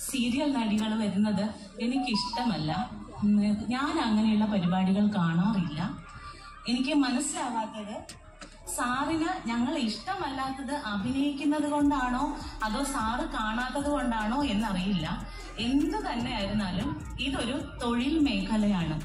serial നടികൾ വരുന്നത് എനിക്കിഷ്ടമല്ല ഉം, ഞാൻ അങ്ങനെയുള്ള പരിപാടികൾ കാണാറില്ല എനിക്ക് മനസ്സിലാവാത്തത് സാറിന് ഞങ്ങൾ ഇഷ്ടമല്ലാത്തത് അഭിനയിക്കുന്നത് കൊണ്ടാണോ അതോ സാറ് കാണാത്തത് കൊണ്ടാണോ എന്നറിയില്ല എന്തു തന്നെ ആയിരുന്നാലും ഇതൊരു തൊഴിൽ മേഖലയാണ്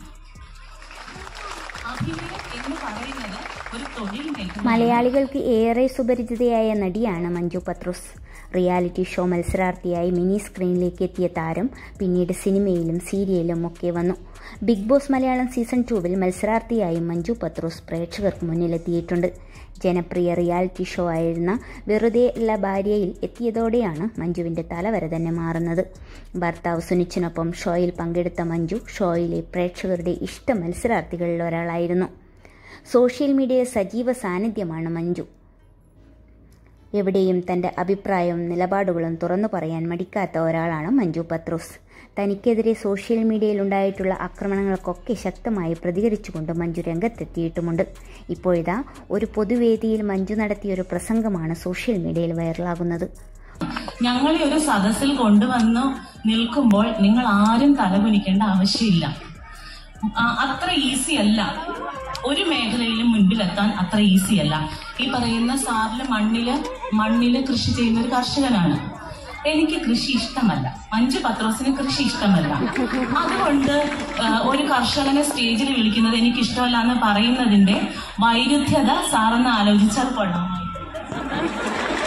അഭിനയം എന്ന് പറയുന്നത് ഒരു തൊഴിൽ മേഖല മലയാളികൾക്ക് ഏറെ സുപരിചിതയായ നടിയാണ് മഞ്ജു പത്രോസ് റിയാലിറ്റി ഷോ മത്സരാർത്ഥിയായി മിനി സ്ക്രീനിലേക്ക് എത്തിയ താരം പിന്നീട് സിനിമയിലും സീരിയലും ഒക്കെ വന്നു ബിഗ് ബോസ് മലയാളം സീസൺ ടൂവിൽ മത്സരാർത്ഥിയായി മഞ്ജു പത്രോസ് പ്രേക്ഷകർക്ക് മുന്നിലെത്തിയിട്ടുണ്ട് ജനപ്രിയ റിയാലിറ്റി ഷോ ആയിരുന്ന വെറുതെ ഉള്ള ഭാര്യയിൽ എത്തിയതോടെയാണ് മഞ്ജുവിൻ്റെ തലവര തന്നെ മാറുന്നത് ഭർത്താവ് സുനിച്ചിനൊപ്പം ഷോയിൽ പങ്കെടുത്ത മഞ്ജു ഷോയിലെ പ്രേക്ഷകരുടെ ഇഷ്ട മത്സരാർത്ഥികളിൽ ഒരാളായിരുന്നു സോഷ്യൽ മീഡിയ സജീവ സാന്നിധ്യമാണ് മഞ്ജു എവിടെയും തൻ്റെ അഭിപ്രായവും നിലപാടുകളും തുറന്നു പറയാൻ മടിക്കാത്ത ഒരാളാണ് മഞ്ജു പത്രോസ് തനിക്കെതിരെ സോഷ്യൽ മീഡിയയിൽ ഉണ്ടായിട്ടുള്ള ആക്രമണങ്ങൾക്കൊക്കെ ശക്തമായി പ്രതികരിച്ചുകൊണ്ട് മഞ്ജു രംഗത്തെത്തിയിട്ടുമുണ്ട് ഇപ്പോഴിതാ ഒരു പൊതുവേദിയിൽ മഞ്ജു നടത്തിയ ഒരു പ്രസംഗമാണ് സോഷ്യൽ മീഡിയയിൽ വൈറലാകുന്നത് ഞങ്ങളെ ഒരു സദസ്സിൽ കൊണ്ടുവന്ന് നിൽക്കുമ്പോൾ നിങ്ങൾ ആരും തലകുനിക്കേണ്ട ആവശ്യമില്ല ആ, അത്ര ഈസി അല്ല ഒരു മേഖലയിലും മുൻപിലെത്താൻ അത്ര ഈസി അല്ല ഈ പറയുന്ന സാറില് മണ്ണില് മണ്ണില് കൃഷി ചെയ്യുന്ന ഒരു കർഷകനാണ് എനിക്ക് കൃഷി ഇഷ്ടമല്ല അഞ്ച് പത്രോസിന് കൃഷി ഇഷ്ടമല്ല അതുകൊണ്ട് ആ, ഒരു കർഷകനെ സ്റ്റേജിൽ വിളിക്കുന്നത് എനിക്ക് ഇഷ്ടമല്ല എന്ന് പറയുന്നതിന്റെ വൈരുദ്ധ്യത സാറെന്ന് ആലോചിച്ചാൽ കൊള്ളാമായിരുന്നു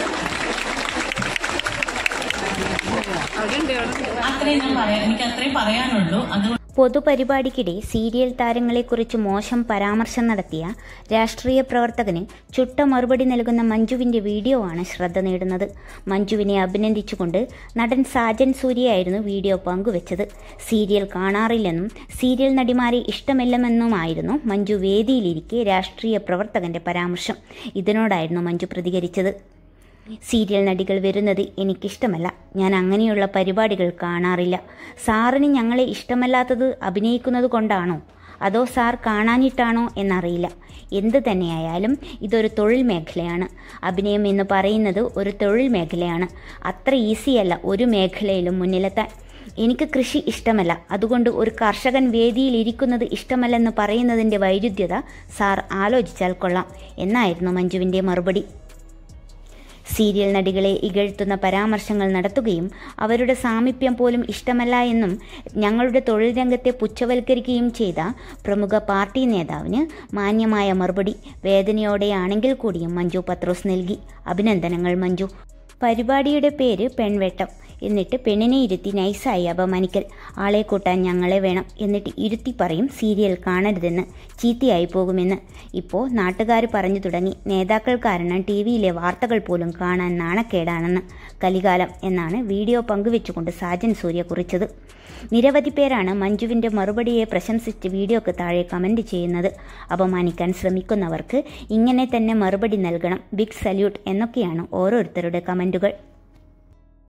അത്രയും ഞാൻ പറയാം എനിക്ക് അത്രയും പറയാനുള്ളൂ അതുകൊണ്ട് പൊതുപരിപാടിക്കിടെ സീരിയൽ താരങ്ങളെക്കുറിച്ച് മോശം പരാമർശം നടത്തിയ രാഷ്ട്രീയ പ്രവർത്തകന് ചുട്ട മറുപടി നൽകുന്ന മഞ്ജുവിന്റെ വീഡിയോ ആണ് ശ്രദ്ധ നേടുന്നത് മഞ്ജുവിനെ അഭിനന്ദിച്ചുകൊണ്ട് നടൻ സാജൻ സൂര്യയായിരുന്നു വീഡിയോ പങ്കുവച്ചത് സീരിയൽ കാണാറില്ലെന്നും സീരിയൽ നടിമാരെ ഇഷ്ടമില്ലെന്നുമായിരുന്നു മഞ്ജു വേദിയിലിരിക്കെ രാഷ്ട്രീയ പ്രവർത്തകന്റെ പരാമർശം ഇതിനോടായിരുന്നു മഞ്ജു പ്രതികരിച്ചത് സീരിയൽ നടികൾ വരുന്നത് എനിക്കിഷ്ടമല്ല ഞാൻ അങ്ങനെയുള്ള പരിപാടികൾ കാണാറില്ല സാറിന് ഞങ്ങളെ ഇഷ്ടമല്ലാത്തത് അഭിനയിക്കുന്നത് കൊണ്ടാണോ അതോ സാർ കാണാനിട്ടാണോ എന്നറിയില്ല എന്ത് തന്നെയായാലും ഇതൊരു തൊഴിൽ മേഖലയാണ് അഭിനയം എന്ന് പറയുന്നത് ഒരു തൊഴിൽ മേഖലയാണ് അത്ര ഈസിയല്ല ഒരു മേഖലയിലും മുന്നിലെത്താൻ എനിക്ക് കൃഷി ഇഷ്ടമല്ല അതുകൊണ്ട് ഒരു കർഷകൻ വേദിയിൽ ഇരിക്കുന്നത് ഇഷ്ടമല്ലെന്ന് പറയുന്നതിൻ്റെ വൈരുദ്ധ്യത സാർ ആലോചിച്ചാൽ കൊള്ളാം എന്നായിരുന്നു മഞ്ജുവിൻ്റെ മറുപടി സീരിയൽ നടികളെ ഇകഴ്ത്തുന്ന പരാമർശങ്ങൾ നടത്തുകയും അവരുടെ സാമീപ്യം പോലും ഇഷ്ടമല്ല എന്നും ഞങ്ങളുടെ തൊഴിൽ രംഗത്തെ പുച്ഛവൽക്കരിക്കുകയും ചെയ്ത പ്രമുഖ പാർട്ടി നേതാവിന് മാന്യമായ മറുപടി വേദനയോടെയാണെങ്കിൽ കൂടിയും മഞ്ജു പത്രോസ് നൽകി അഭിനന്ദനങ്ങൾ മഞ്ജു പരിപാടിയുടെ പേര് പെൺവേട്ടം എന്നിട്ട് പെണ്ണിനെ ഇരുത്തി നൈസായി അപമാനിക്കൽ ആളെ കൂട്ടാൻ ഞങ്ങളെ വേണം എന്നിട്ട് ഇരുത്തി പറയും സീരിയൽ കാണരുതെന്ന് ചീത്തയായി പോകുമെന്ന് ഇപ്പോൾ നാട്ടുകാർ പറഞ്ഞു തുടങ്ങി നേതാക്കൾ കാരണം ടി വിയിലെ വാർത്തകൾ പോലും കാണാൻ നാണക്കേടാണെന്ന് കലികാലം എന്നാണ് വീഡിയോ പങ്കുവെച്ചുകൊണ്ട് സാജൻ സൂര്യ കുറിച്ചത് നിരവധി പേരാണ് മഞ്ജുവിൻ്റെ മറുപടിയെ പ്രശംസിച്ച് വീഡിയോക്ക് താഴെ കമൻറ്റ് ചെയ്യുന്നത് അപമാനിക്കാൻ ശ്രമിക്കുന്നവർക്ക് ഇങ്ങനെ തന്നെ മറുപടി നൽകണം ബിഗ് സല്യൂട്ട് എന്നൊക്കെയാണ് ഓരോരുത്തരുടെ കമൻറ്റുകൾ